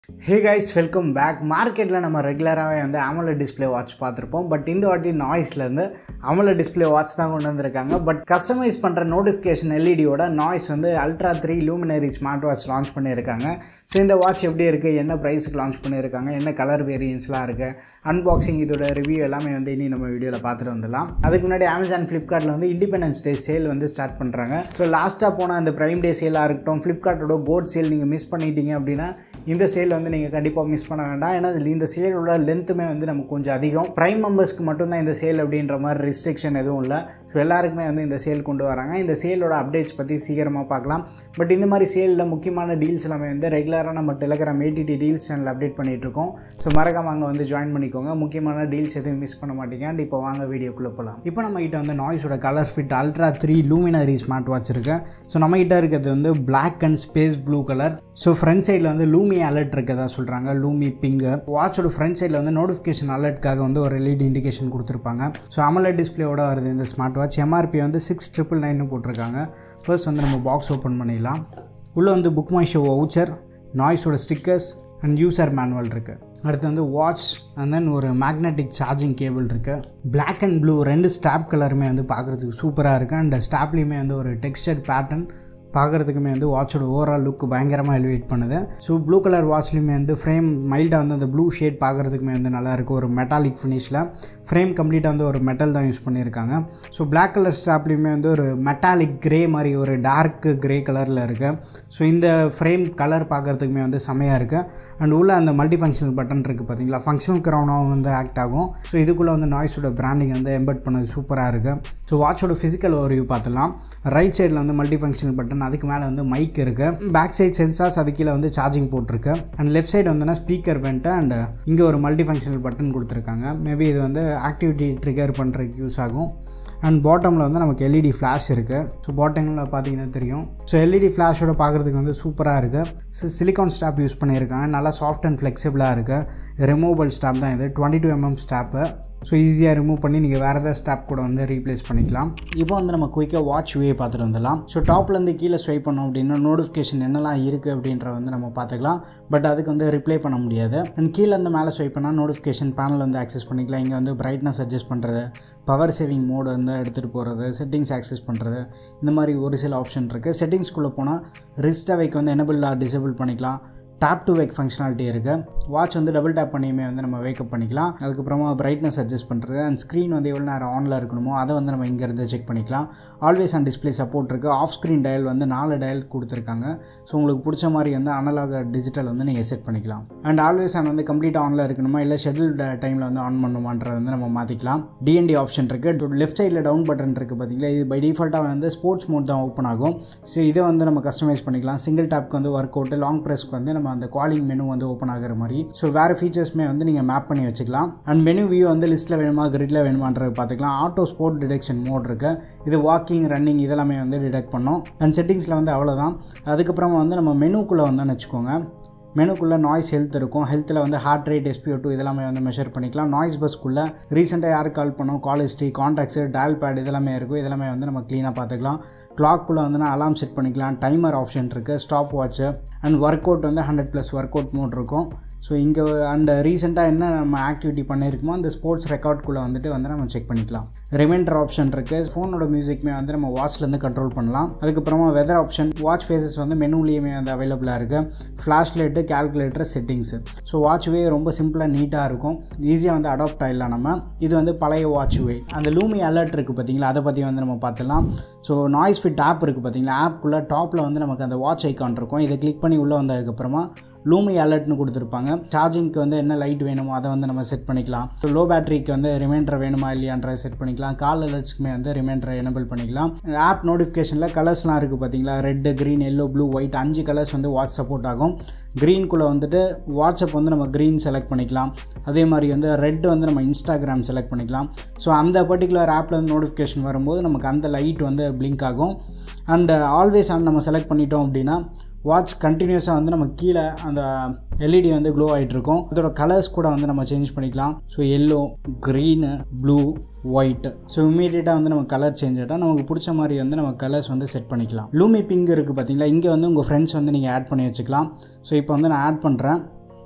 hey guys welcome back மார்க்கெட்டில் நம்ம ரெகுலராகவே வந்து AMOLED டிஸ்ப்ளே வாட்ச் பார்த்துருப்போம் பட் இந்த வாட்டி நாய்ஸ்லேருந்து AMOLED டிஸ்ப்ளே வாட்ச் தான் கொண்டு வந்திருக்காங்க பட் கஸ்டமைஸ் பண்ணுற நோட்டிஃபிகேஷன் எல்இடியோட நாய்ஸ் வந்து ultra three luminary smart watch launch பண்ணியிருக்காங்க ஸோ இந்த வாட்ச் எப்படி இருக்குது என்ன ப்ரைஸுக்கு லான்ச் பண்ணியிருக்காங்க என்ன கலர் வேரியன்ஸ்லாம் இருக்குது அன்பாக்சிங் இதோட ரிவ்யூ எல்லாமே வந்து இனி நம்ம வீடியோவில் பார்த்துட்டு வந்துடலாம் அதுக்கு முன்னாடி அமேசான் ஃப்ளிப்கார்ட்டில் வந்து இண்டிபெண்டன்ஸ் டே சேல் வந்து ஸ்டார்ட் பண்ணுறாங்க ஸோ லாஸ்ட்டாக போன அந்த ப்ரைம் டே சேலாக இருக்கட்டும் ஃப்ளிப்கார்ட்டோட கோட் சேல் நீங்கள் மிஸ் பண்ணிட்டீங்க அப்படின்னா இந்த சேல் வந்து நீங்கள் கண்டிப்பாக மிஸ் பண்ண வேண்டாம் ஏன்னா இதுல இந்த சேலோட லென்த்துமே வந்து நமக்கு கொஞ்சம் அதிகம் ப்ரைம் மெம்பர்ஸ்க்கு மட்டும்தான் இந்த சேல் அப்படின்ற மாதிரி ரெஸ்ட்ரிக்ஷன் எதுவும் இல்லை ஸோ எல்லாருக்குமே வந்து இந்த சேல் கொண்டு வராங்க இந்த சேலோட அப்டேட்ஸ் பற்றி சீக்கிரமாக பார்க்கலாம் பட் இந்த மாதிரி சேலில் முக்கியமான டீல்ஸ் எல்லாமே வந்து ரெகுலராக நம்ம Telegram ATT deals channel update பண்ணிகிட்டு இருக்கோம் ஸோ மறக்காம அங்கே வந்து ஜாயின் பண்ணிக்கோங்க முக்கியமான டீல்ஸ் எதுவும் மிஸ் பண்ண மாட்டீங்க அண்ட் இப்போ வாங்க வீடியோக்குள்ளே போகலாம் இப்போ நம்ம கிட்ட வந்து நாய்ஸோட ColorFit ultra three luminary smart watch இருக்கு ஸோ நம்ம கிட்ட இருக்கிறது வந்து black and space blue colour so front சைடில் வந்து லூமி அலர்ட் இருக்கதா சொல்கிறாங்க லூமி பிங்கு வாட்சோட ஃப்ரண்ட் சைடில் வந்து நோட்டிஃபிகேஷன் அலர்ட்காக வந்து ஒரு எல்இடி இண்டிகேஷன் கொடுத்துருப்பாங்க ஸோ அமலட் டிஸ்பிளேயோட வருது இந்த ஸ்மார்ட் வாட்ச் எம்ஆர்பி வந்து சிக்ஸ் ட்ரிபிள் நைன்னு போட்டிருக்காங்க ஃபர்ஸ்ட் வந்து நம்ம பாக்ஸ் ஓப்பன் பண்ணிடலாம் உள்ளே வந்து புக் மை ஷோ வவுச்சர் நாய்ஸோட ஸ்டிக்கர்ஸ் அண்ட் யூசர் மேனுவல் இருக்குது அடுத்து வந்து வாட்ச் அண்ட் தென் ஒரு மேக்னெட்டிக் சார்ஜிங் கேபிள் இருக்குது பிளாக் அண்ட் ப்ளூ ரெண்டு ஸ்டாப் கலருமே வந்து பார்க்குறதுக்கு சூப்பராக இருக்குது அண்ட் ஸ்டாப்லேயுமே வந்து ஒரு டெக்ஸ்டர் பேட்டர்ன் பார்க்குறதுக்குமே வந்து வாட்சோட ஓவரால் லுக் பயங்கரமாக எலிவேட் பண்ணுது ஸோ ப்ளூ கலர் வாட்ச்லேயுமே வந்து ஃப்ரேம் மைல்டாக வந்து அந்த ப்ளூ ஷேட் பார்க்குறதுக்குமே வந்து நல்லா இருக்குது ஒரு மெட்டாலிக் ஃபினிஷில் ஃப்ரேம் கம்ப்ளீட்டாக வந்து ஒரு மெட்டல் தான் யூஸ் பண்ணியிருக்காங்க ஸோ பிளாக் கலர் ஸ்டாப்லேயுமே வந்து ஒரு மெட்டாலிக் கிரே மாதிரி ஒரு டார்க் கிரே கலரில் இருக்குது ஸோ இந்த ஃப்ரேம் கலர் பார்க்குறதுக்குமே வந்து செமையாக இருக்குது அண்ட் உள்ள அந்த மல்டி ஃபங்க்ஷனல் பட்டன் இருக்குது பார்த்தீங்களா ஃபங்க்ஷனல் க்ரௌனாகவும் வந்து ஆக்ட் ஆகும் ஸோ இதுக்குள்ளே வந்து நாய்ஸோட பிராண்டிங் வந்து எம்பெட் பண்ணது சூப்பராக இருக்குது ஸோ வாட்சோட ஃபிசிக்கல் ஓரியூ பார்த்துலாம் ரைட் சைடில் வந்து மல்டி ஃபங்க்ஷனல் பட்டன் அதுக்கு மேலே வந்து மைக் இருக்குது பேக் சைட் சென்சார்ஸ் அது கீழே வந்து சார்ஜிங் போட்டிருக்கு அண்ட் லெஃப்ட் சைடு வந்துன்னா ஸ்பீக்கர் வென்ட்டு அண்ட் இங்கே ஒரு மல்டி ஃபங்க்ஷனல் பட்டன் கொடுத்துருக்காங்க மேபி இது வந்து ஆக்டிவிட்டி ட்ரிகர் பண்ணுறதுக்கு யூஸ் ஆகும் அண்ட் பாட்டமில் வந்து நமக்கு எல்இடி ஃப்ளாஷ் இருக்குது ஸோ பாட்டமில் பார்த்தீங்கன்னா தெரியும் ஸோ எல்இடி ஃப்ளாஷோட பார்க்குறதுக்கு வந்து சூப்பராக இருக்குது சிலிகான் ஸ்டாப் யூஸ் பண்ணியிருக்காங்க நல்லா சாஃப்ட் அண்ட் ஃப்ளெக்சிபிளாக இருக்குது ரிமூவபிள் ஸ்டாப் தான் இது twenty two mm strap so ஈஸியாக ரிமூவ் பண்ணி நீங்கள் வேறு ஏதாவது ஸ்டாப் கூட வந்து ரீப்ளேஸ் பண்ணிக்கலாம் இப்போ வந்து நம்ம குயிக்காக வாட்ச் வே பார்த்துட்டு வந்துடலாம் ஸோ டாப்லேருந்து கீழே ஸ்வைப் பண்ணோம் அப்படின்னா நோட்டிஃபிகேஷன் என்னெல்லாம் இருக்குது அப்படின்ற வந்து நம்ம பார்த்துக்கலாம் பட் அதுக்கு வந்து ரிப்ளை பண்ண முடியாது அண்ட் கீழே இருந்து மேலே ஸ்வைப் பண்ணால் நோட்டிஃபிகேஷன் பேனல் வந்து ஆக்சஸ் பண்ணிக்கலாம் இங்கே வந்து பிரைட்னஸ் அட்ஜஸ்ட் பண்ணுறது பவர் சேவிங் மோடு வந்து எடுத்துகிட்டு போகிறது செட்டிங்ஸ் ஆக்சஸ் பண்ணுறது இந்த மாதிரி ஒரு சில ஆப்ஷன் இருக்குது செட்டிங்ஸ்குள்ளே போனால் ரிஸ்ட் அவைக்கு வந்து எனபிள் டிசேபிள் பண்ணிக்கலாம் டேப் டு வேக் ஃபங்க்ஷனாலிட்டி இருக்குது வாட்ச் வந்து டபுள் டேப் பண்ணியுமே வந்து நம்ம வேக்கப் பண்ணிக்கலாம் அதுக்கப்புறமா பிரைட்னஸ் அட்ஜஸ்ட் பண்ணுறது அண்ட் ஸ்க்ரீன் வந்து எவ்வளோ நேரம் ஆனில் இருக்கணுமோ அதை வந்து நம்ம இங்கேருந்து செக் பண்ணிக்கலாம் ஆல்வேஸ் ஆன் டிஸ்பிளே சப்போர்ட் இருக்குது ஆஃப் ஸ்க்ரீன் டயல் வந்து நாலு டயல் கொடுத்துருக்காங்க ஸோ உங்களுக்கு பிடிச்ச மாதிரி வந்து அனலாக டிஜிட்டல் வந்து நீங்கள் செட் பண்ணிக்கலாம் அண்ட் ஆல்வேஸ் ஆன் வந்து கம்ப்ளீட்டாக ஆனில் இருக்கணுமா இல்லை ஷெட்யூல் டைமில் வந்து ஆன் பண்ணுமான்றதை வந்து நம்ம மாற்றிக்கலாம் டிஎன்டி ஆப்ஷன் இருக்குது லெஃப்ட் சைடில் டவுன் பட்டன் இருக்குது பார்த்தீங்களா இது பை டிஃபால்ட்டாக வந்து ஸ்போர்ட்ஸ் மோட் தான் ஓப்பன் ஆகும் ஸோ இதை வந்து நம்ம கஸ்டமைஸ் பண்ணிக்கலாம் சிங்கிள் டேப்க்கு வந்து ஒர்க் அவுட்டு லாங் ப்ரெஸ்க்கு வந்து நம்ம அந்த காலிங் மெனு வந்து ஓப்பன் ஆகிற மாதிரி ஸோ வேறு ஃபீச்சர்ஸ்மே வந்து நீங்கள் மேப் பண்ணி வச்சுக்கலாம் அண்ட் மெனு வியூ வந்து லிஸ்ட்டில் வேணுமா கிரிட்டில் வேணுமான்றது பார்த்துக்கலாம் ஆட்டோ ஸ்போர்ட் டிடெக்ஷன் மோட் இருக்குது இது வாக்கிங் ரன்னிங் இதெல்லாமே வந்து டிடெக்ட் பண்ணோம் அண்ட் செட்டிங்ஸில் வந்து அவ்வளோதான் அதுக்கப்புறமா வந்து நம்ம மெனுக்குள்ளே வந்தோம்னு வச்சுக்கோங்க மெனுக்குள்ளே நாய்ஸ் ஹெல்த் இருக்கும் ஹெல்த்தில் வந்து ஹார்ட் ரேட் எஸ்பிஓ டூ இதெல்லாமே வந்து மெஷர் பண்ணிக்கலாம் நாய்ஸ் பஸ்க்குள்ளே ரீசெண்டாக யார் கால் பண்ணோம் call history contacts dial pad இதெல்லாமே இருக்கும் இதெல்லாமே வந்து நம்ம க்ளீனாக பார்த்துக்கலாம் கிளாக்குள்ளே வந்து நான் அலாம் செட் பண்ணிக்கலாம் டைமர் ஆப்ஷன் இருக்குது stopwatch and workout வந்து hundred plus workout mode இருக்கும் ஸோ இங்கே அண்ட் ரீசெண்டாக என்ன நம்ம ஆக்டிவிட்டி பண்ணியிருக்கோமோ அந்த ஸ்போர்ட்ஸ் ரெக்கார்ட்குள்ளே வந்துட்டு வந்து நம்ம செக் பண்ணிக்கலாம் ரிமைண்டர் ஆப்ஷன் இருக்குது ஃபோனோட மியூசிக்மே வந்து நம்ம வாட்ச்லேருந்து கண்ட்ரோல் பண்ணலாம் அதுக்கப்புறமா வெதர் ஆப்ஷன் வாட்ச் ஃபேஸஸ் வந்து மெனுலேயுமே வந்து அவைலபிளாக இருக்குது flash light calculator settings so watch way ரொம்ப சிம்பிளாக நீட்டாக இருக்கும் ஈஸியாக வந்து அடாப்ட் ஆகிடலாம் நம்ம இது வந்து பழைய வாட்ச் வே அந்த லூமி அலர்ட் இருக்குது பார்த்தீங்களா அதை பற்றி வந்து நம்ம பார்த்துலாம் ஸோ நாய்ஸ் ஃபிட் ஆப் இருக்குது பார்த்தீங்களா ஆப்குள்ளே டாப்பில் வந்து நமக்கு அந்த வாட்ச் ஐக்கான் இருக்கும் இதை கிளிக் பண்ணி உள்ளே வந்ததுக்கப்புறமா லூமி அலர்ட்னு கொடுத்துருப்பாங்க சார்ஜிங்க்கு வந்து என்ன லைட் வேணுமோ அதை வந்து நம்ம செட் பண்ணிக்கலாம் ஸோ லோ பேட்டரிக்கு வந்து ரிமைண்டர் வேணுமா இல்லையான்றதை செட் பண்ணிக்கலாம் கால் அலர்ட்ஸ்க்குமே வந்து ரிமைண்டரை எனபிள் பண்ணிக்கலாம் ஆப் நோட்டிஃபிகேஷனில் கலர்ஸ்லாம் இருக்குது பார்த்தீங்களா red green yellow blue white அஞ்சு கலர்ஸ் வந்து வாட்ச் சப்போர்ட் ஆகும் க்ரீனுக்குள்ளே வந்துட்டு வாட்ஸ்அப் வந்து நம்ம க்ரீன் செலக்ட் பண்ணிக்கலாம் அதே மாதிரி வந்து ரெட் வந்து நம்ம இன்ஸ்டாகிராம் செலக்ட் பண்ணிக்கலாம் ஸோ அந்த பர்டிகுலர் ஆப்பில் வந்து நோட்டிஃபிகேஷன் வரும்போது நமக்கு அந்த லைட் வந்து பிளிங்க் ஆகும் அண்ட் ஆல்வேஸ் ஆன் நம்ம செலக்ட் பண்ணிட்டோம் அப்படின்னா வாட்ச் கண்டினியூஸாக வந்து நம்ம கீழே அந்த எல்இடி வந்து க்ளோ ஆகிட்டு இருக்கும் அதோட கலர்ஸ் கூட வந்து நம்ம சேஞ்ச் பண்ணிக்கலாம் so yellow green blue white so இமீடியட்டாக வந்து நம்ம கலர் சேஞ்ச் ஆகிட்டால் நமக்கு பிடிச்ச மாதிரி வந்து நம்ம கலர்ஸ் வந்து செட் பண்ணிக்கலாம் லூமி பிங்க் இருக்குது பார்த்தீங்களா இங்கே வந்து உங்கள் ஃப்ரெண்ட்ஸ் வந்து நீங்கள் ஆட் பண்ணி வச்சுக்கலாம் ஸோ இப்போ வந்து நான் ஆட் பண்ணுறேன்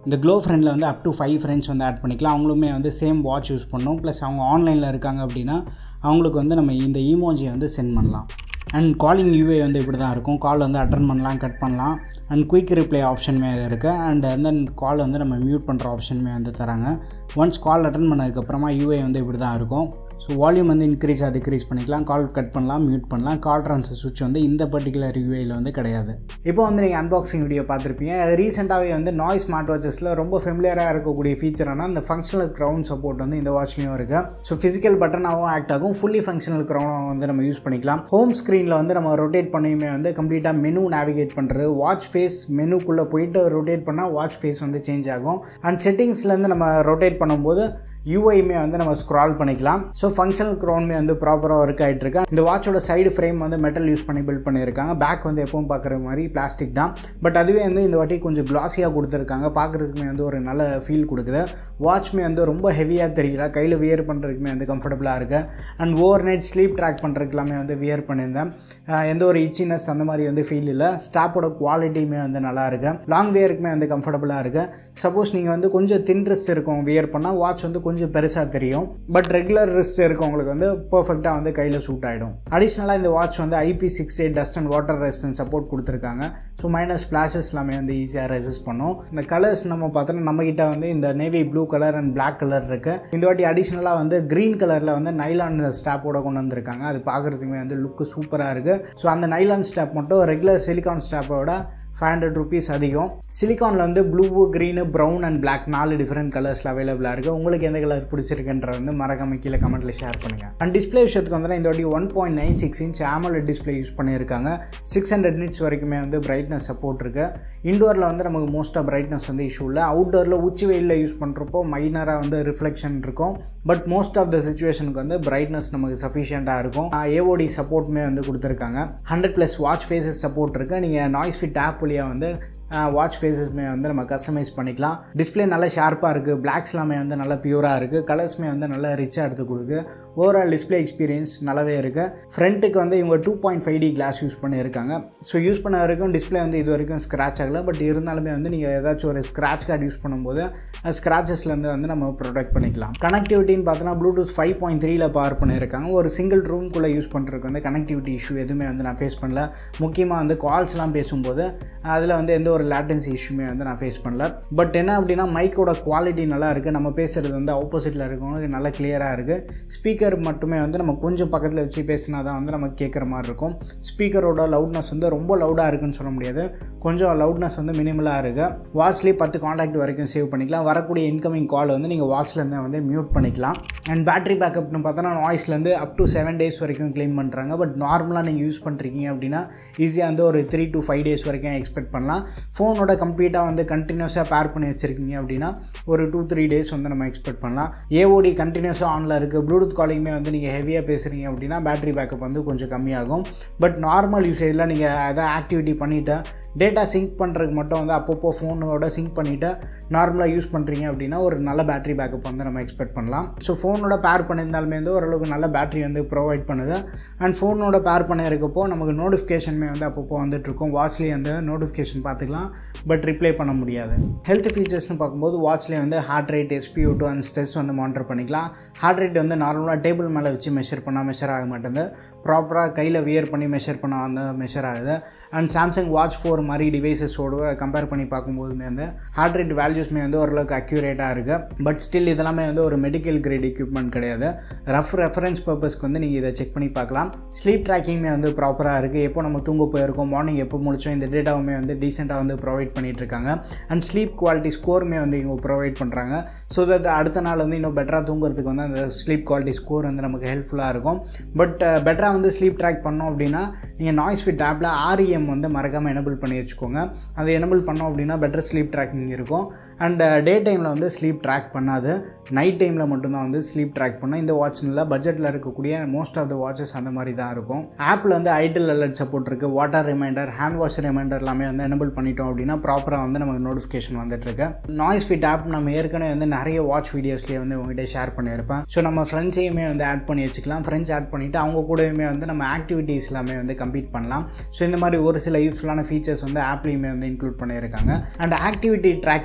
இந்த க்ளோ ஃப்ரெண்டில் வந்து அப் டு ஃபைவ் ஃப்ரெண்ட்ஸ் வந்து ஆட் பண்ணிக்கலாம் அவங்களுமே வந்து சேம் வாட்ச் யூஸ் பண்ணணும் ப்ளஸ் அவங்க ஆன்லைனில் இருக்காங்க அப்படின்னா அவங்களுக்கு வந்து நம்ம இந்த ஈமோஜியை வந்து சென்ட் பண்ணலாம் அண்ட் காலிங் யூஏ வந்து இப்படி தான் இருக்கும் கால் வந்து அட்டன் பண்ணலாம் கட் பண்ணலாம் அண்ட் குயிக் ரிப்ளை ஆப்ஷனுமே இருக்குது அண்ட் தென் கால் வந்து நம்ம மியூட் பண்ணுற ஆப்ஷனுமே வந்து தராங்க ஒன்ஸ் கால் அட்டன் பண்ணதுக்கப்புறமா யூஏ வந்து இப்படி தான் இருக்கும் ஸோ வால்யூம் வந்து இன்க்ரீஸ் ஆர் டிக்ரீஸ் பண்ணிக்கலாம் கால் கட் பண்ணலாம் மியூட் பண்ணலாம் கால் ட்ரான்ஸ்ஃபர் சுவிட்ச் வந்து இந்த பர்டிகுலர் யூஏயில் வந்து கிடையாது இப்போ வந்து நீங்கள் அன்பாக்சிங் வீடியோ பார்த்துருப்பீங்க ரீசெண்டாகவே வந்து நாய்ஸ் ஸ்மார்ட் வாட்சஸில் ரொம்ப ஃபெமிலியராக இருக்கக்கூடிய ஃபீச்சரான இந்த ஃபங்க்ஷனல் க்ரௌன் சப்போர்ட் வந்து இந்த வாட்ச்லேயும் இருக்குது ஸோ ஃபிசிக்கல் பட்டனாகவும் ஆக்ட் ஆகும் ஃபுல்லி ஃபங்க்ஷனல் க்ரௌனாக வந்து நம்ம யூஸ் பண்ணிக்கலாம் ஹோம் ஸ்க்ரீனில் வந்து நம்ம ரொட்டேட் பண்ணியுமே வந்து கம்ப்ளீட்டாக மெனு நேவிகேட் பண்ணுறது வாட்ச் ஃபேஸ் மெனுக்குள்ளே போயிட்டு ரொட்டேட் பண்ணால் வாட்ச் ஃபேஸ் வந்து சேஞ்ச் ஆகும் அண்ட் செட்டிங்ஸ்லேருந்து நம்ம ரொட்டேட் பண்ணும்போது யூஐமே வந்து நம்ம ஸ்க்ரால் பண்ணிக்கலாம் ஸோ ஃபங்க்ஷனல் க்ரௌன்மே வந்து ப்ராப்பராக ஒர்க் ஆகிட்டு இருக்கு இந்த வாட்சோட சைடு ஃப்ரேம் வந்து மெட்டல் யூஸ் பண்ணி பில்ட் பண்ணியிருக்காங்க பேக் வந்து எப்பவும் பார்க்குற மாதிரி பிளாஸ்டிக் தான் பட் அதுவே வந்து இந்த வாட்டி கொஞ்சம் கிளாஸியாக கொடுத்துருக்காங்க பார்க்குறதுக்குமே வந்து ஒரு நல்ல ஃபீல் கொடுக்குது வாட்ச்மே வந்து ரொம்ப ஹெவியாக தெரியல கையில் வியர் பண்ணுறதுக்குமே வந்து கம்ஃபர்டபுளாக இருக்குது and overnight sleep track பண்ணுறதுக்குலாமே வந்து வியர் பண்ணியிருந்தேன் எந்த ஒரு இச்சினஸ் அந்த மாதிரி வந்து ஃபீல் இல்லை ஸ்டாப்போட குவாலிட்டியுமே வந்து நல்லா இருக்குது லாங் வியருக்குமே வந்து கம்ஃபர்டபுளாக இருக்குது சப்போஸ் நீங்கள் வந்து கொஞ்சம் தின் ட்ரெஸ் இருக்கும் வியர் பண்ணால் வாட்ச் வந்து கொஞ்சம் பெருசாக தெரியும் பட் ரெகுலர் ரிஸ்ட் இருக்கவங்களுக்கு வந்து பர்ஃபெக்டாக வந்து கையில் சூட் ஆகிடும் அடிஷ்னலாக இந்த வாட்ச் வந்து IP six eight dust and water resistance support கொடுத்துருக்காங்க ஸோ மைனஸ் ஸ்பிளாஷஸ் எல்லாமே வந்து ஈஸியாக ரெசிஸ்ட் பண்ணும் இந்த கலர்ஸ் நம்ம பார்த்தோன்னா நம்மக்கிட்ட வந்து இந்த navy blue colour and black colour இருக்குது இந்த வாட்டி அடிஷ்னலாக வந்து க்ரீன் கலரில் வந்து நைலான் ஸ்டாப்போட கொண்டு வந்திருக்காங்க அது பார்க்குறதுக்குமே வந்து லுக்கு சூப்பராக இருக்குது ஸோ அந்த நைலான் ஸ்டாப் மட்டும் ரெகுலர் சிலிகான் ஸ்டாப்போட ஃபைவ் ஹண்ட்ரட் ருபீஸ் அதிகம் சிலிகானில் வந்து blue green brown and black நாலு டிஃப்ரெண்ட் கலர்ஸில் அவைலபிளாக இருக்குது உங்களுக்கு எந்த கலர் பிடிச்சிருக்குன்ற வந்து மறக்காம கீழே கமெண்ட்டில் ஷேர் பண்ணுங்கள் அண்ட் டிஸ்பிளே விஷயத்துக்கு வந்து இந்த வாட்டி one point nine six inch AMOLED display use பண்ணியிருக்காங்க சிக்ஸ் ஹண்ட்ரட் நிட்ஸ் வரைக்குமே வந்து பிரைட்னஸ் சப்போர்ட் இருக்குது இண்டோரில் வந்து நமக்கு மோஸ்ட்டாக பிரைட்னஸ் வந்து இஷ்யூ இல்லை அவுட்டோரில் உச்சி வெயிலில் யூஸ் பண்ணுறப்போ மைனராக வந்து ரிஃப்ளெக்ஷன் இருக்கும் பட் மோஸ்ட் ஆஃப் த சுச்சுவேஷனுக்கு வந்து பிரைட்னஸ் நமக்கு சஃபிஷியண்ட்டாக இருக்கும் ஏஓடி சப்போர்ட்டுமே வந்து கொடுத்துருக்காங்க hundred plus watch faces support இருக்குது நீங்கள் நாய்ஸ் ஃபிட் ஆப் வழியாக வந்து வாட்ச் ஃபேஸஸ்மே வந்து நம்ம கஸ்டமைஸ் பண்ணிக்கலாம் டிஸ்பிளே நல்லா ஷார்ப்பாக இருக்குது பிளாக்ஸ் எல்லாமே வந்து நல்லா பியூராக இருக்குது கலர்ஸ்மே வந்து நல்லா ரிச்சாக எடுத்து கொடுக்கு ஓவரால் டிஸ்பிளே எக்ஸ்பீரியன்ஸ் நல்லாவே இருக்குது ஃப்ரண்ட்டுக்கு வந்து இவங்க two point five D glass use பண்ணியிருக்காங்க ஸோ யூஸ் பண்ண வரைக்கும் டிஸ்பிளே வந்து இது வரைக்கும் ஸ்க்ராச் ஆகலை பட் இருந்தாலுமே வந்து நீங்கள் ஏதாச்சும் ஒரு ஸ்க்ராச் கார்டு யூஸ் பண்ணும்போது ஸ்க்ராச்சஸ்லேருந்து வந்து நம்ம ப்ரொடெக்ட் பண்ணிக்கலாம் கனெக்டிவிட்டின்னு பார்த்தோன்னா ப்ளூடூத் ஃபைவ் பாயிண்ட் த்ரீல பவர் பண்ணியிருக்காங்க ஒரு சிங்கிள் ரூம்குள்ளே யூஸ் பண்ணுறதுக்கு வந்து கனெக்டிவிட்டி இஷ்யூ எதுவுமே வந்து நான் ஃபேஸ் பண்ணல முக்கியமாக வந்து கால்ஸ்லாம் பேசும்போது அதில் வந்து எந்த ஒரு லேட்டன்சி இஷ்யூமே வந்து நான் ஃபேஸ் பண்ணல பட் என்ன அப்படின்னா மைக்கோட குவாலிட்டி நல்லா இருக்குது நம்ம பேசுகிறது வந்து ஆப்போசிட்டில் இருக்கவங்களுக்கு நல்லா கிளியராக இருக்குது ஸ்பீக்கர் மட்டுமே வந்து நம்ம கொஞ்சம் பக்கத்தில் வச்சு பேசினா தான் வந்து நமக்கு கேட்குற மாதிரி இருக்கும் ஸ்பீக்கரோட லவுட்னஸ் வந்து ரொம்ப லவுடாக இருக்குன்னு சொல்ல முடியாது கொஞ்சம் லவுட்னஸ் வந்து மினிமலாக இருக்குது வாட்ச்லேயே பத்து காண்டாக்ட் வரைக்கும் சேவ் பண்ணிக்கலாம் வரக்கூடிய இன்கமிங் கால் வந்து நீங்கள் வாட்ச்லேருந்து வந்து மியூட் பண்ணிக்கலாம் அண்ட் பேட்டரி பேக்கப்னு பார்த்தோன்னா நாய்ஸ்லேருந்து அப் டு செவன் டேஸ் வரைக்கும் க்ளைம் பண்ணுறாங்க பட் நார்மலாக நீங்கள் யூஸ் பண்ணுறீங்க அப்படின்னா ஈஸியாக வந்து ஒரு த்ரீ டு ஃபைவ் டேஸ் வரைக்கும் எக்ஸ்பெக்ட் பண்ணலாம் ஃபோனோட கம்ப்ளீட்டாக வந்து கண்டினியூஸாக பேர் பண்ணி வச்சுருக்கீங்க அப்படின்னா ஒரு டூ த்ரீ டேஸ் வந்து நம்ம எக்ஸ்பெக்ட் பண்ணலாம் ஏஓடி கண்டினியூஸாக ஆனில் இருக்குது ப்ளூடூத் காலிங்குமே வந்து நீங்கள் ஹெவியாக பேசுகிறீங்க அப்படின்னா பேட்டரி பேக்கப் வந்து கொஞ்சம் கம்மியாகும் பட் நார்மல் யூசேஜில் நீங்கள் எதாவது ஆக்டிவிட்டி பண்ணிவிட்டு டேட்டா சிங்க் பண்ணுறதுக்கு மட்டும் வந்து அப்பப்போ ஃபோனோட சிங்க் பண்ணிவிட்டு நார்மலாக யூஸ் பண்ணுறீங்க அப்படின்னா ஒரு நல்ல பேட்டரி பேக்கப் வந்து நம்ம எக்ஸ்பெக்ட் பண்ணலாம் ஸோ ஃபோனோட பேர் பண்ணியிருந்தாலுமே வந்து ஓரளவுக்கு நல்ல பேட்டரி வந்து ப்ரொவைட் பண்ணுது அண்ட் ஃபோனோட பேர் பண்ணியிருக்கப்போ நமக்கு நோட்டிஃபிகேஷனுமே வந்து அப்பப்போ வந்துட்டுருக்கும் வாட்ச்லேயே வந்து நோட்டிஃபிகேஷன் பார்த்துக்கலாம் பட் ரிப்ளை பண்ண முடியாது ஹெல்த் ஃபீச்சர்ஸ்னு பார்க்கும்போது வாட்ச்லேயே வந்து heart rate S P O two and stress வந்து மானிட்டர் பண்ணிக்கலாம் ஹார்ட் ரேட் வந்து நார்மலாக டேபிள் மேலே வச்சு மெஷர் பண்ணால் மெஷர் ஆக மாட்டேங்குது ப்ராப்பராக கையில் வியர் பண்ணி மெஷர் பண்ண அந்த மெஷர் ஆகுது அண்ட் சாம்சங் வாட்ச் ஃபோர் மாதிரி டிவைசஸோடு கம்பேர் பண்ணி பார்க்கும்போதுமே வந்து ஹார்ட் ரேட் வேல்யூஸ்மே வந்து ஓரளவுக்கு அக்யூரேட்டாக இருக்குது பட் ஸ்டில் இதெல்லாமே வந்து ஒரு மெடிக்கல் கிரேட் எக்யூப்மெண்ட் கிடையாது ரஃப் ரெஃபரன்ஸ் பர்பஸ்க்கு வந்து நீங்கள் இதை செக் பண்ணி பார்க்கலாம் ஸ்லீப் ட்ராக்கிங்மே வந்து ப்ராப்பராக இருக்குது எப்போ நம்ம தூங்க போயிருக்கோம் மார்னிங் எப்போ முடிச்சோம் இந்த டேட்டாவுமே வந்து டீசெண்டாக வந்து ப்ரொவைட் பண்ணிகிட்டு இருக்காங்க அண்ட் ஸ்லீப் குவாலிட்டி ஸ்கோருமே வந்து இவங்க ப்ரொவைட் பண்ணுறாங்க ஸோ தட் அடுத்த நாள் வந்து இன்னும் பெட்டராக தூங்குறதுக்கு வந்து அந்த ஸ்லீப் குவாலிட்டி ஸ்கோர் வந்து நமக்கு ஹெல்ப்ஃபுல்லாக இருக்கும் பட் பெட்டராக வந்து ஸ்லீப் ட்ராக் பண்ணோம் அப்படின்னா நீங்கள் நாய்ஸ் ஃபிட் ஆப்பில் ஆர்இஎம் வந்து மறக்காமல் எனபிள் பண்ணி வச்சுக்கோங்க அதை எனபிள் பண்ணோம் அப்படின்னா பெட்டர் ஸ்லீப் ட்ராக்கிங் இருக்கும் அண்ட் டே டைமில் வந்து ஸ்லீப் ட்ராக் பண்ணாது நைட் டைமில் மட்டும்தான் வந்து ஸ்லீப் ட்ராக் பண்ணும் இந்த வாட்ச் இல்லை பட்ஜெட்டில் இருக்கக்கூடிய மோஸ்ட் ஆஃப் த வாட்சஸ் அந்த மாதிரி தான் இருக்கும் ஆப்பில் வந்து ஐடில் அலர்ட் சப்போர்ட் இருக்குது water reminder hand wash reminder எல்லாமே வந்து எனபிள் பண்ணிட்டோம் அப்படின்னா ப்ராப்பராக வந்து நமக்கு நோட்டிஃபிகேஷன் வந்துட்டுருக்கு நாய்ஸ் ஃபிட் ஆப் நம்ம ஏற்கனவே வந்து நிறைய வாட்ச் வீடியோஸ்லேயே வந்து உங்ககிட்ட ஷேர் பண்ணியிருப்பேன் ஸோ நம்ம ஃப்ரெண்ட்ஸையுமே வந்து ஆட் பண்ணி வச்சுக்கலாம் ஃப்ரெண்ட்ஸ் ஆட் பண்ணிவிட்டு அவங்க கூடயுமே வந்து நம்ம ஆக்டிவிட்டீஸ் எல்லாமே வந்து கம்ப்ளீட் பண்ணலாம் ஸோ இந்த மாதிரி ஒரு சில யூஸ்ஃபுல்லான ஃபீச்சர்ஸ் வந்து ஆப்லேயுமே வந்து இன்க்ளூட் பண்ணியிருக்காங்க அண்ட் ஆக்டிவிட்டி ட்ராக்கிங் பொறுத்த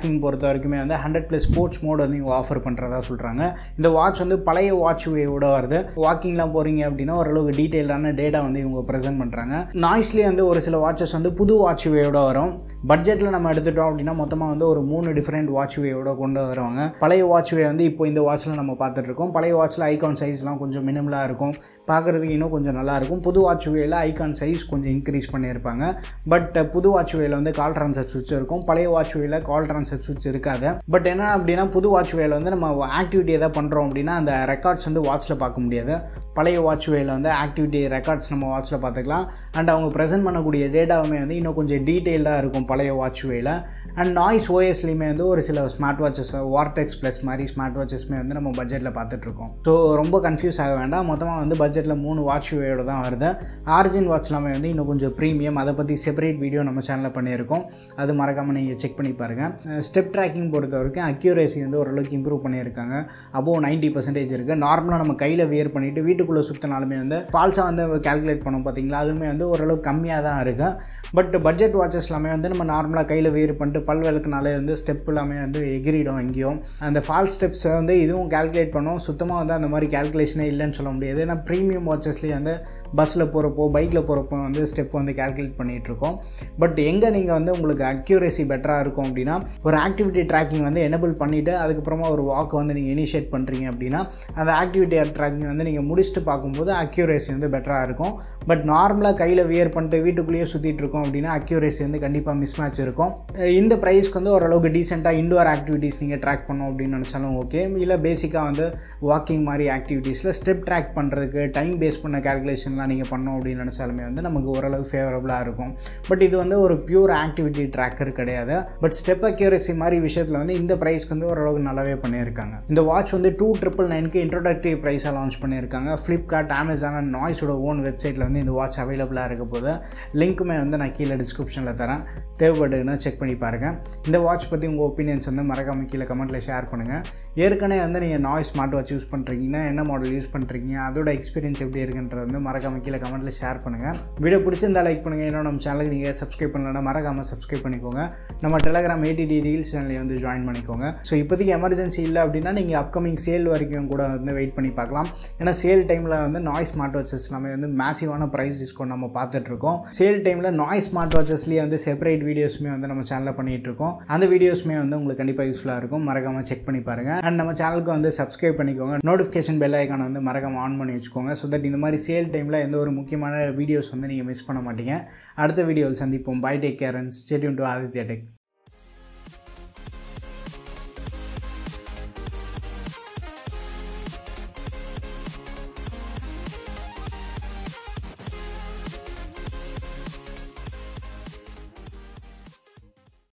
வரைக்குமே வந்து ஹண்ட்ரட் ப்ளஸ் ஸ்போர்ட்ஸ் மோட் வந்து இவங்க ஆஃபர் பண்ணுறதா சொல்கிறாங்க இந்த வாட்ச் வந்து பழைய வாட்ச் வேவோட வருது வாக்கிங்லாம் போகிறீங்க அப்படின்னா ஓரளவுக்கு டீட்டெயிலான டேட்டா வந்து இவங்க ப்ரெசென்ட் பண்ணுறாங்க நாய்ஸ்லேயே வந்து ஒரு சில வாட்சஸ் வந்து புது வாட்ச் வேவோட வரும் பட்ஜெட்டில் நம்ம எடுத்துட்டோம் அப்படின்னா மொத்தமாக வந்து ஒரு மூணு டிஃப்ரெண்ட் வாட்ச் வேவோட கொண்டு வருவாங்க பழைய வாட்ச் வே வந்து இப்போ இந்த வாட்ச்சில் நம்ம பார்த்துட்டு இருக்கோம் பழைய வாட்ச்சில் ஐகான் சைஸ்லாம் கொஞ்சம் மினிமலாக இருக்கும் பார்க்குறதுக்கு இன்னும் கொஞ்சம் நல்லாயிருக்கும் புது வாட்ச் வேல ஐகான் சைஸ் கொஞ்சம் இன்க்ரீஸ் பண்ணியிருப்பாங்க பட் புது வாட்ச் வேல வந்து கால் ட்ரான்சர் சுவிட்ச் இருக்கும் பழைய வாட்ச் வேல கால் ட்ரான்சர் சுவிட்ச் இருக்காது பட் என்ன அப்படின்னா புது வாட்ச் வேல வந்து நம்ம ஆக்டிவிட்டி எதாவது பண்ணுறோம் அப்படின்னா அந்த ரெக்கார்ட்ஸ் வந்து வாட்ச்சில் பார்க்க முடியாது பழைய வாட்ச் வேல வந்து ஆக்டிவிட்டி ரெக்கார்ட்ஸ் நம்ம வாட்ச்சில் பார்த்துக்கலாம் அண்ட் அவங்க ப்ரெசென்ட் பண்ணக்கூடிய டேட்டாவுமே வந்து இன்னும் கொஞ்சம் டீட்டெயில்டாக இருக்கும் பழைய வாட்ச் வேல அண்ட் நாய்ஸ் ஓஎஸ்லேயுமே வந்து ஒரு சில ஸ்மார்ட் வாட்சஸ் வார்டெக்ஸ் ப்ளஸ் மாதிரி ஸ்மார்ட் வாட்சஸ்மே வந்து நம்ம பட்ஜெட்டில் பார்த்துட்ருக்கோம் ஸோ ரொம்ப கன்ஃபியூஸ் ஆக வேண்டாம் மொத்தமாக வந்து பட்ஜெட்டில் மூணு வாட்ச் வேயோட தான் வருது ஆரிஜின் வாட்ச் எல்லாமே வந்து இன்னும் கொஞ்சம் ப்ரீமியம் அதை பற்றி செப்பரேட் வீடியோ நம்ம சேனலில் பண்ணியிருக்கோம் அது மறக்காமல் நீங்கள் செக் பண்ணி பாருங்கள் ஸ்டெப் ட்ராக்கிங் பொறுத்த வரைக்கும் அக்யூரேசி வந்து ஓரளவுக்கு இம்ப்ரூவ் பண்ணியிருக்காங்க அபோவ் நைன்ட்டி பர்சன்டேஜ் இருக்குது நார்மலாக நம்ம கையில் வியர் பண்ணிவிட்டு வீட்டுக்குள்ளே சுற்றினாலுமே வந்து ஃபால்ஸாக வந்து கால்குலேட் பண்ணோம் பார்த்தீங்களா அதுவுமே வந்து ஓரளவுக்கு கம்மியாக தான் இருக்குது பட் பட்ஜெட் வாட்சஸ் எல்லாமே வந்து நம்ம நார்மலாக கையில் வேர் பண்ணிட்டு பல் விளக்குனாலே வந்து ஸ்டெப் எல்லாமே வந்து எகிரிடும் எங்கேயும் அந்த ஃபால் ஸ்டெப்ஸை வந்து இதுவும் கால்குலேட் பண்ணோம் சுத்தமாக வந்து அந்த மாதிரி கால்குலேஷனே இல்லைன்னு சொல்ல முடியாது ஏன்னா ப்ரீமியம் வாட்சஸ்லேயே வந்து பஸ்ஸில் போகிறப்போ பைக்கில் போகிறப்போ வந்து ஸ்டெப் வந்து கால்குலேட் பண்ணிகிட்ருக்கோம் பட் எங்கே நீங்கள் வந்து உங்களுக்கு அக்யூரேசி பெட்டராக இருக்கும் அப்படின்னா ஒரு ஆக்டிவிட்டி ட்ராக்கிங் வந்து எனபிள் பண்ணிவிட்டு அதுக்கப்புறமா ஒரு வாக் வந்து நீங்கள் இனிஷியேட் பண்ணுறீங்க அப்படின்னா அந்த ஆக்டிவிட்டி ட்ராக்கிங் வந்து நீங்கள் முடிச்சுட்டு பார்க்கும்போது அக்யூரேசி வந்து பெட்டராக இருக்கும் பட் நார்மலாக கையில் வியர் பண்ணிட்டு வீட்டுக்குள்ளேயே சுற்றிட்டு இருக்கோம் அப்படின்னா அக்யூரேசி வந்து கண்டிப்பாக மிஸ் மேட்ச் இருக்கும் இந்த ப்ரைஸ்க்கு வந்து ஓரளவுக்கு டீசெண்டாக இண்டோர் ஆக்டிவிட்டீஸ் நீங்கள் ட்ராக் பண்ணோம் அப்படின்னு நினச்சாலும் ஓகே இல்லை பேசிக்காக வந்து வாக்கிங் மாதிரி ஆக்டிவிட்டீஸில் ஸ்டெப் ட்ராக் பண்ணுறதுக்கு டைம் பேஸ் பண்ண கேல்குலேஷன்லாம் நீங்கள் பண்ணோம் அப்படின்னு நினச்சாலுமே வந்து நமக்கு ஓரளவு ஃபேவரபுளாக இருக்கும் பட் இது வந்து ஒரு பியூர் ஆக்டிவிட்டி ட்ராக்கர் கிடையாது பட் ஸ்டெப் அக்யூரேசி மாதிரி விஷயத்தில் வந்து இந்த ப்ரைஸ்க்கு வந்து ஓரளவுக்கு நல்லாவே பண்ணியிருக்காங்க இந்த வாட்ச் வந்து டூ ட்ரிபிள் நைனுக்கு இன்ட்ரோடக்டிவ் ப்ரைஸாக லான்ச் பண்ணியிருக்காங்க ஃப்ளிப்கார்ட் அமேசான் அண்ட் நாய்ஸோட ஓன் வெப்சைட்டில் வந்து இந்த வாட்ச் அவைலபிளாக இருக்க போது லிங்க்குமே வந்து நான் கீழே டிஸ்கிரிப்ஷனில் தரேன் தேவைப்பட்டுன்னா செக் பண்ணி பாருங்கள் இந்த வாட்ச் பற்றி உங்கள் ஒப்பீனியன்ஸ் வந்து மறக்காமல் கீழே கமெண்ட்டில் ஷேர் பண்ணுங்கள் ஏற்கனவே வந்து நீங்கள் நாய்ஸ் ஸ்மார்ட் வாட்ச் யூஸ் பண்ணுறீங்கன்னா என்ன மாடல் யூஸ் பண்ணுறீங்க அதோட எக்ஸ்பீரியன்ஸ் எப்படி இருக்குன்றது வந்து மறக்காமல் கீழே கமெண்ட்டில் ஷேர் பண்ணுங்கள் வீடியோ பிடிச்சிருந்தா லைக் பண்ணுங்கள் இன்னும் நம்ம சேனலுக்கு நீங்கள் சப்ஸ்கிரைப் பண்ணலன்னா மறக்காமல் சப்ஸ்கிரைப் பண்ணிக்கோங்க நம்ம டெலகிராம் ஏடிடி ரீல்ஸ் சேனலையும் வந்து ஜாயின் பண்ணிக்கோங்க ஸோ இப்போதைக்கு எமர்ஜென்சி இல்லை அப்படின்னா நீங்கள் அப்கமிங் சேல் வரைக்கும் கூட வந்து வெயிட் பண்ணி பார்க்கலாம் ஏன்னா சேல் டைமில் வந்து நாய்ஸ் ஸ்மார்ட் வாட்சஸ் எல்லாமே வந்து மேசிவான ப்ரைஸ் டிஸ்கவுண்ட் நம்ம பார்த்துட்ருக்கோம் சேல் டைமில் நாய்ஸ் ஸ்மார்ட் வாட்சஸ்லேயே வந்து செப்பரேட் வீடியோஸுமே வந்து நம்ம சேனலில் பண்ணிகிட்டு இருக்கோம் அந்த வீடியோஸுமே வந்து உங்களுக்கு கண்டிப்பாக யூஸ்ஃபுல்லாக இருக்கும் மறக்காமல் செக் பண்ணி பாருங்கள் அண்ட் நம்ம சேனலுக்கு வந்து சப்ஸ்கிரைப் பண்ணிக்கோங்க நோட்டிஃபிகேஷன் பெல் ஐக்கான வந்து மறக்காமல் ஆன் பண்ணி வச்சுக்கோங்க ஸோ தட் இந்த மாதிரி சேல் டைமில் எந்த ஒரு முக்கியமான வீடியோஸ் வந்து நீங்கள் மிஸ் பண்ண மாட்டீங்க அடுத்த வீடியோவில் சந்திப்போம் bye take care and stay tuned to Aditya tech